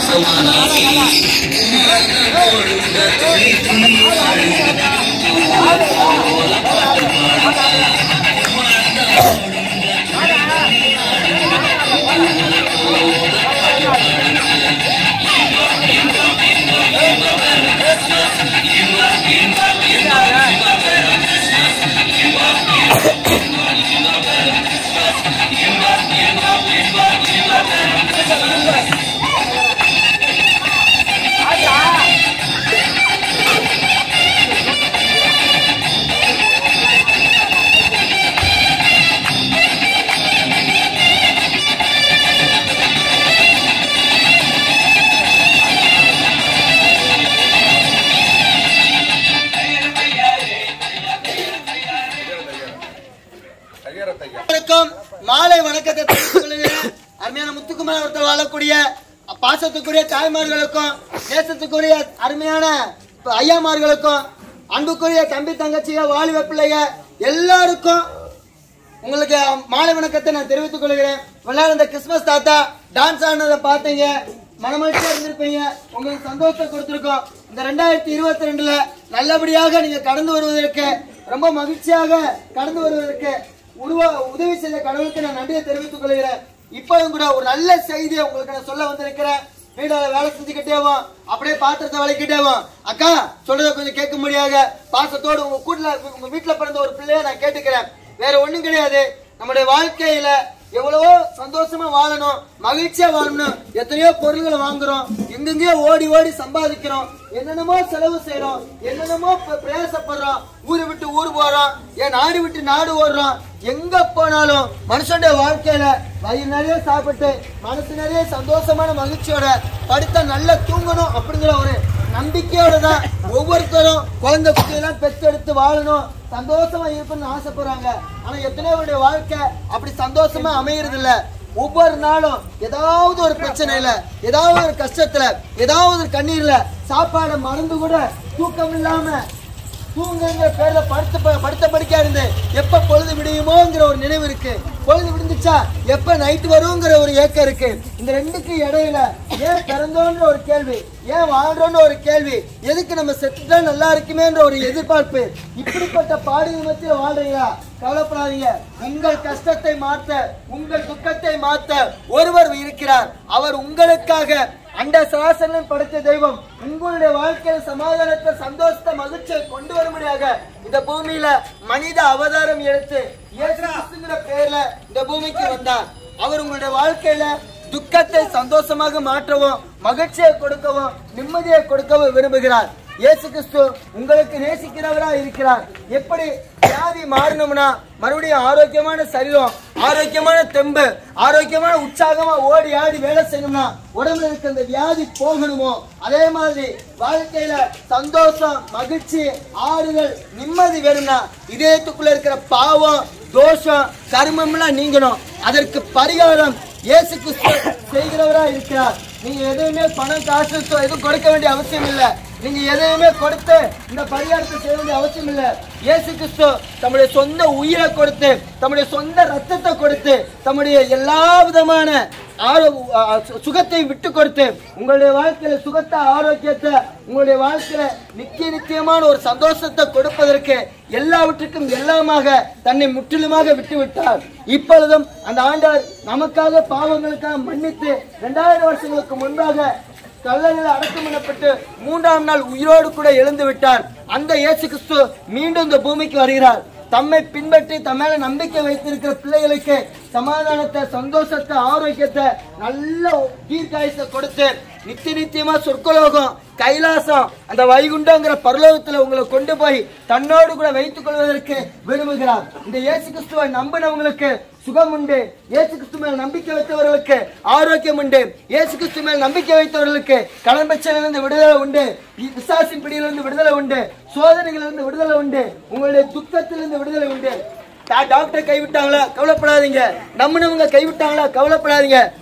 வணக்கம் மாலை வணக்கத்தை தெரிவித்துக் கொள்கிறேன் அருமையான முத்துக்குமார் ஒருத்தர் வாழக்கூடிய பாசத்துக்குரிய தாய்மார்களுக்கும் தேசத்துக்குரிய அருமையான ஐயாமார்களுக்கும் அன்புக்குரிய தம்பி தங்கச்சிக வாலிப பிள்ளைங்க எல்லாருக்கும் உங்களுக்கு மாலை வணக்கத்தை நான் தெரிவித்துக் கொள்கிறேன் விளையாட இந்த கிறிஸ்துமஸ் தாத்தா டான்ஸ் ஆடினதை பார்த்தீங்க மனமகிழ்ச்சியா இருந்திருப்பீங்க உங்களுக்கு சந்தோஷத்தை கொடுத்திருக்கோம் இந்த ரெண்டாயிரத்தி இருபத்தி ரெண்டுல நல்லபடியாக நீங்க கடந்து வருவதற்கு ரொம்ப மகிழ்ச்சியாக கடந்து வருவதற்கு உருவா உதவி செய்த கடவுளுக்கு நான் நன்றியை தெரிவித்துக் கொள்கிறேன் இப்போதும் கூட ஒரு நல்ல செய்தியை உங்களுக்கு நான் சொல்ல வந்திருக்கிறேன் வீடுல வேலை செஞ்சுக்கிட்டேவும் அப்படியே பாத்திரத்தை வளைக்கிட்டேவும் அக்கா சொல்றத கொஞ்சம் கேட்க முடியாத பாசத்தோடு உங்க கூட்டுல உங்க வீட்டுல பிறந்த ஒரு பிள்ளைய நான் கேட்டுக்கிறேன் வேற ஒண்ணும் கிடையாது நம்முடைய வாழ்க்கையில எவ்வளவோ சந்தோஷமா வாழணும் மகிழ்ச்சியா வாழணும் எத்தனையோ பொருள்களை வாங்குறோம் எங்கெங்கயோ ஓடி ஓடி சம்பாதிக்கிறோம் என்னென்னமோ செலவு செய்யறோம் என்னென்னமோ ப- பிரயாசப்படுறோம் ஊரை விட்டு ஊர் போறோம் ஏன் நாடு விட்டு நாடு ஓடுறோம் எங்க போனாலும் மனுஷனுடைய வாழ்க்கையில வயிறு நிறைய சாப்பிட்டு மனசு நிறைய சந்தோஷமான மகிழ்ச்சியோட படுத்தா நல்லா தூங்கணும் அப்படிங்கிற ஒரு நம்பிக்கையோட தான் ஒவ்வொருத்தரும் குழந்தை குட்டியெல்லாம் பெற்றெடுத்து வாழணும் சந்தோஷமா இருக்கணும்னு ஆசைப்படுறாங்க ஆனா எத்தனையோ பேருடைய வாழ்க்கை அப்படி சந்தோஷமா அமையறது இல்ல ஒவ்வொரு நாளும் ஏதாவது ஒரு பிரச்சனையில ஏதாவது ஒரு கஷ்டத்துல ஏதாவது ஒரு கண்ணீர்ல சாப்பாடை மறந்து கூட தூக்கம் இல்லாம தூங்குங்கிற பேர்ல படுத்த ப- படுத்த படுக்கையா இருந்து எப்ப பொழுது விடியுமோங்கிற ஒரு நினைவு இருக்கு பொழுது விடிஞ்சுச்சா எப்ப நைட் வருங்கிற ஒரு ஏக்கம் இருக்கு இந்த ரெண்டுக்கு இடையில ஏன் பிறந்தோன்ற ஒரு கேள்வி ஏன் வாழ்றோன்ற ஒரு கேள்வி எதுக்கு நம்ம செத்துட்டா நல்லா இருக்குமேன்ற ஒரு எதிர்பார்ப்பு இப்படிப்பட்ட பாடுகள் மத்திய வாழ்றீங்களா கவலைப்படாதீங்க உங்கள் கஷ்டத்தை மாற்ற உங்கள் துக்கத்தை மாற்ற ஒருவர் இருக்கிறார் அவர் உங்களுக்காக அண்ட சாசனம் படைத்த தெய்வம் உங்களுடைய வாழ்க்கையில சமாதானத்தை சந்தோஷத்தை மகிழ்ச்சியை கொண்டு வரும்படியாக இந்த பூமியில மனித அவதாரம் எடுத்து இயேசு கிறிஸ்துங்கிற பேர்ல இந்த பூமிக்கு வந்தார் அவர் உங்களுடைய வாழ்க்கையில துக்கத்தை சந்தோஷமாக மாற்றவும் மகிழ்ச்சியை கொடுக்கவும் நிம்மதியை கொடுக்கவும் விரும்புகிறார் இயேசு கிறிஸ்து உங்களுக்கு நேசிக்கிறவரா இருக்கிறார் எப்படி வியாதி மாறணும்னா மறுபடியும் ஆரோக்கியமான சரீரம் ஆரோக்கியமான தெம்பு ஆரோக்கியமான உற்சாகமா ஓடி ஆடி வேலை செய்யணும்னா உடம்புல இருக்க இந்த வியாதி போகணுமோ அதே மாதிரி வாழ்க்கையில சந்தோஷம் மகிழ்ச்சி ஆறுதல் நிம்மதி வேணும்னா இதயத்துக்குள்ள இருக்கிற பாவம் தோஷம் கர்மம்லாம் நீங்கணும் அதற்கு பரிகாரம் இயேசு கிறிஸ்து செய்கிறவரா இருக்கிறார் நீங்க எதுவுமே பணம் காசு சொ- எதுவும் கொடுக்க வேண்டிய அவசியம் இல்ல நீங்க எதையுமே கொடுத்து இந்த பரிகாரத்தை செய்ய வேண்டிய அவசியம் இல்ல இயேசு கிறிஸ்து தம்முடைய சொந்த உயிரை கொடுத்து தம்முடைய சொந்த ரத்தத்தை கொடுத்து தம்முடைய எல்லா விதமான ஆரோ- ஆ, சு- சுகத்தை விட்டு கொடுத்து உங்களுடைய வாழ்க்கையில சுகத்தை ஆரோக்கியத்தை உங்களுடைய வாழ்க்கையில நித்திய நித்தியமான ஒரு சந்தோஷத்தை கொடுப்பதற்கு எல்லாவற்றுக்கும் எல்லாமாக தன்னை முற்றிலுமாக விட்டு விட்டார் இப்பொழுதும் அந்த ஆண்டவர் நமக்காக பாவங்களுக்காக மன்னித்து இரண்டாயிரம் வருஷங்களுக்கு முன்பாக கல்லறையில் அடக்கம் பண்ணப்பட்டு மூன்றாம் நாள் உயிரோடு கூட எழுந்து விட்டார் அந்த இயேசு கிறிஸ்து மீண்டும் இந்த பூமிக்கு வருகிறார் தம்மை பின்பற்றி தம் மேல நம்பிக்கை வைத்திருக்கிற பிள்ளைகளுக்கு சமாதானத்தை சந்தோஷத்தை ஆரோக்கியத்தை நல்ல தீர்க்காயத்தை கொடுத்து நித்திய நித்தியமா சொற்கலோகம் கைலாசம் அந்த வைகுண்டங்கிற பரலோகத்துல உங்களை கொண்டு போய் தன்னோடு கூட வைத்துக் கொள்வதற்கு விரும்புகிறார் இந்த இயேசு கிறிஸ்துவை நம்பினவங்களுக்கு சுகம் உண்டு இயேசு கிறிஸ்து மேல் நம்பிக்கை வைத்தவர்களுக்கு ஆரோக்கியம் உண்டு இயேசு கிறிஸ்து மேல் நம்பிக்கை வைத்தவர்களுக்கு கடன் பிரச்சனையிலிருந்து விடுதலை உண்டு விசாசின் பிடியிலிருந்து விடுதலை உண்டு சோதனைகளிலிருந்து விடுதலை உண்டு உங்களுடைய துக்கத்திலிருந்து விடுதலை உண்டு டா- டாக்டர் கைவிட்டாங்களா கவலைப்படாதீங்க நம்பினவங்க கைவிட்டாங்களா கவலைப்படாதீங்க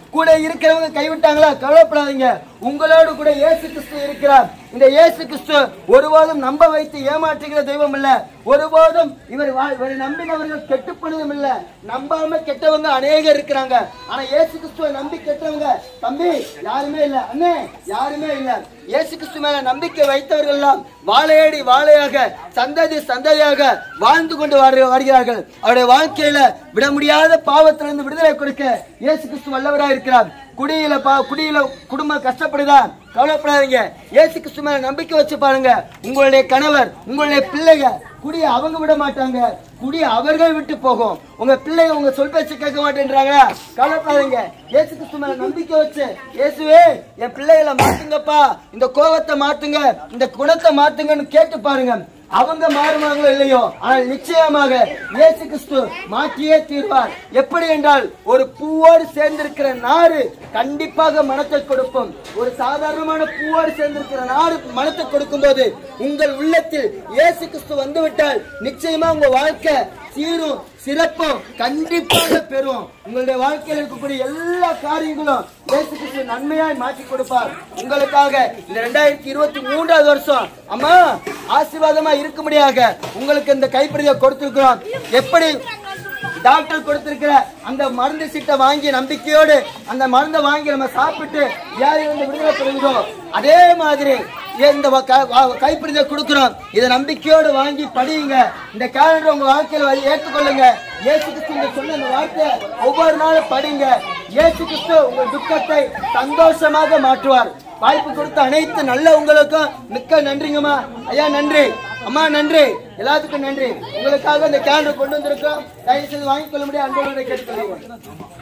கூட இருக்கிறவங்க கைவிட்டாங்களா கவலைப்படாதீங்க உங்களோடு கூட இயேசு கிறிஸ்து இருக்கிறார் இந்த இயேசு கிறிஸ்து ஒருபோதும் நம்ப வைத்து ஏமாற்றுகிற தெய்வம் இல்ல ஒருபோதும் இவர் வா- இவரை நம்பினவர்கள் கெட்டு போனதும் இல்ல நம்பாம கெட்டவங்க அநேகர் இருக்கிறாங்க ஆனா இயேசு கிறிஸ்துவை நம்பி கெட்டவங்க தம்பி யாருமே இல்ல அண்ணே யாருமே இல்ல இயேசு கிறிஸ்து மேல நம்பிக்கை வைத்தவர்கள் எல்லாம் வாழையடி வாழையாக சந்ததி சந்ததியாக வாழ்ந்து கொண்டு வரு- வருகிறார்கள் அவருடைய வாழ்க்கையில விட முடியாத பாவத்திலிருந்து விடுதலை கொடுக்க இயேசு கிறிஸ்து வல்லவராக இருக்கிறார் குடியில பா குடியில குடும்பம் கஷ்டப்படுதா கவலைப்படாதீங்க இயேசு கிறிஸ்து மேல நம்பிக்கை வச்சு பாருங்க உங்களுடைய கணவர் உங்களுடைய பிள்ளைங்க குடிய அவங்க விட மாட்டாங்க குடி அவர்கள் விட்டு போகும் உங்க பிள்ளைங்க உங்க சொல் பேச்சு கேட்க மாட்டேன்றாங்களா கவலைப்படாதீங்க இயேசு கிறிஸ்து மேல நம்பிக்கை வச்சு இயேசுவே என் பிள்ளைகளை மாத்துங்கப்பா இந்த கோபத்தை மாத்துங்க இந்த குணத்தை மாத்துங்கன்னு கேட்டு பாருங்க அவங்க மாறுவாங்களோ இல்லையோ ஆனால் நிச்சயமாக இயேசு கிறிஸ்து மாற்றியே தீர்வார் எப்படி என்றால் ஒரு பூவோடு சேர்ந்திருக்கிற நாறு கண்டிப்பாக மனத்தை கொடுக்கும் ஒரு சாதாரணமான பூவோடு சேர்ந்திருக்கிற நாறு மனத்தை கொடுக்கும் போது உங்கள் உள்ளத்தில் இயேசு கிறிஸ்து வந்துவிட்டால் நிச்சயமா உங்க வாழ்க்கை சீரும் சிறப்பும் கண்டிப்பாக பெறும் உங்களுடைய வாழ்க்கையில் இருக்கக்கூடிய எல்லா காரியங்களும் இயேசு கிறிஸ்து நன்மையாய் மாற்றி கொடுப்பார் உங்களுக்காக இந்த ரெண்டாயிரத்தி இருபத்தி மூன்றாவது வருஷம் அம்மா ஆசீர்வாதமா இருக்கும்படியாக உங்களுக்கு இந்த கைப்பிடியை கொடுத்திருக்கிறோம் எப்படி டாக்டர் கொடுத்திருக்கிற அந்த மருந்து சீட்டை வாங்கி நம்பிக்கையோடு அந்த மருந்தை வாங்கி நம்ம சாப்பிட்டு வியாதியிலிருந்து விடுதலை பெறுகிறோம் அதே மாதிரி இந்த வ- க- வ- கைப்பிடிதை கொடுக்கிறோம் இதை நம்பிக்கையோடு வாங்கி படியுங்க இந்த கேலண்டர் உங்க வாழ்க்கையில வந்து ஏற்றுக்கொள்ளுங்க இயேசு கிறிஸ்து இந்த சொன்ன இந்த வார்த்தை ஒவ்வொரு நாளும் படிங்க இயேசு கிறிஸ்து உங்கள் துக்கத்தை சந்தோஷமாக மாற்றுவார் வாய்ப்பு கொடுத்த அனைத்து நல்ல உங்களுக்கும் மிக்க நன்றிங்கம்மா ஐயா நன்றி அம்மா நன்றி எல்லாத்துக்கும் நன்றி உங்களுக்காக இந்த கேலண்டர் கொண்டு வந்திருக்கோம் தயவு செய்து வாங்கிக் கொள்ள முடியும் அன்போடு கேட்டுக்கொள்கிறோம்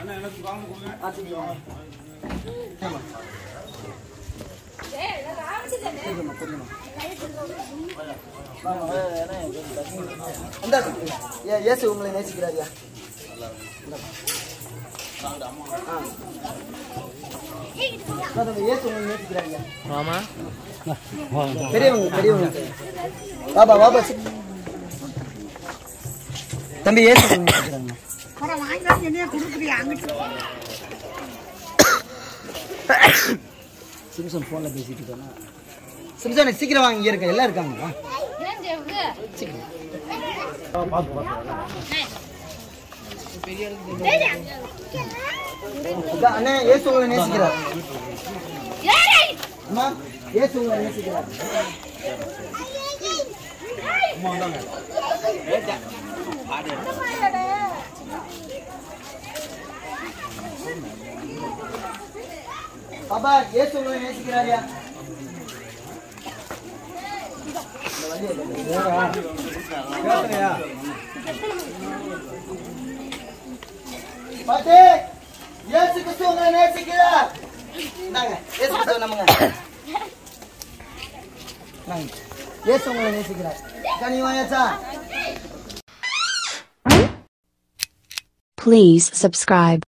இந்தா, ஏ- இயேசு உங்களை நேசிக்கிறாரியா ஆ. இந்தா தம்பி, இயேசு உங்களை நேசிக்கிறாரியா பெரியவங்க பெரியவங்க பாபா பாபா சி- தம்பி ஏசு உங்களை நேசிக்கிறாங்க வர வாங்கிக்கலாம் என்னைய கொடுக்குறியா அங்கிட்டு சிம்சன் ஃபோனில் பேசிட்டு இருக்காங்க சிம்சன் சீக்கிரம் வாங்க இங்கே இருக்க எல்லாம் இருக்காங்க வா. இதா, அண்ணே ஏசு உங்களை நேசிக்கிறார் அம்மா ஏசு உங்களை நேசிக்கிறார் பாபா ஏசு உங்களை நேசிக்கிறாரியா பாட்டி இயேசு கிறிஸ்து உங்களை நேசிக்கிறார் இந்தாங்க இயேசு கிறிஸ்து நம்புங்க இந்தாங்க. இயேசு உங்களை நேசிக்கிறார் அக்கா, நீ வாயாச்சா Please subscribe.